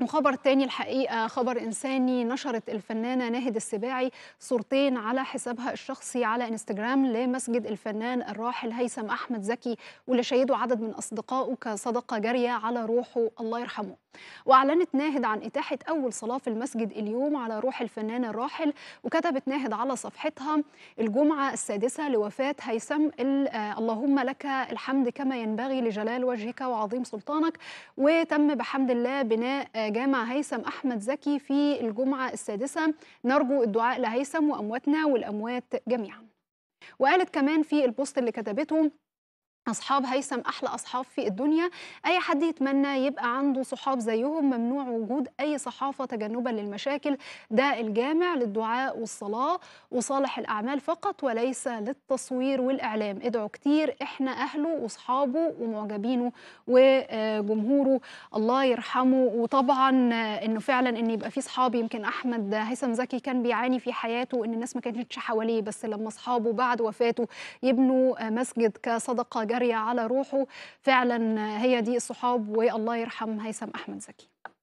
وخبر تاني الحقيقة خبر إنساني نشرت الفنانة ناهد السباعي صورتين على حسابها الشخصي على انستجرام لمسجد الفنان الراحل هيثم أحمد زكي واللي شيدوا عدد من أصدقائه كصدقة جارية على روحه الله يرحمه وأعلنت ناهد عن إتاحة أول صلاة في المسجد اليوم على روح الفنان الراحل وكتبت ناهد على صفحتها الجمعة السادسة لوفاة هيثم اللهم لك الحمد كما ينبغي لجلال وجهك وعظيم سلطانك وتم بحمد الله بناء جامع هيثم أحمد زكي في الجمعة السادسة نرجو الدعاء لهيثم وأمواتنا والأموات جميعا وقالت كمان في البوست اللي كتبته أصحاب هيثم أحلى أصحاب في الدنيا أي حد يتمنى يبقى عنده صحاب زيهم ممنوع وجود أي صحافة تجنبا للمشاكل ده الجامع للدعاء والصلاة وصالح الأعمال فقط وليس للتصوير والإعلام ادعوا كتير إحنا أهله وصحابه ومعجبينه وجمهوره الله يرحمه وطبعا إنه فعلا إن يبقى في صحاب يمكن أحمد هيثم زكي كان بيعاني في حياته إن الناس ما كانتش حواليه بس لما أصحابه بعد وفاته يبنوا مسجد كصدقة جارية على روحه فعلا هي دي الصحاب والله يرحم هيثم أحمد زكي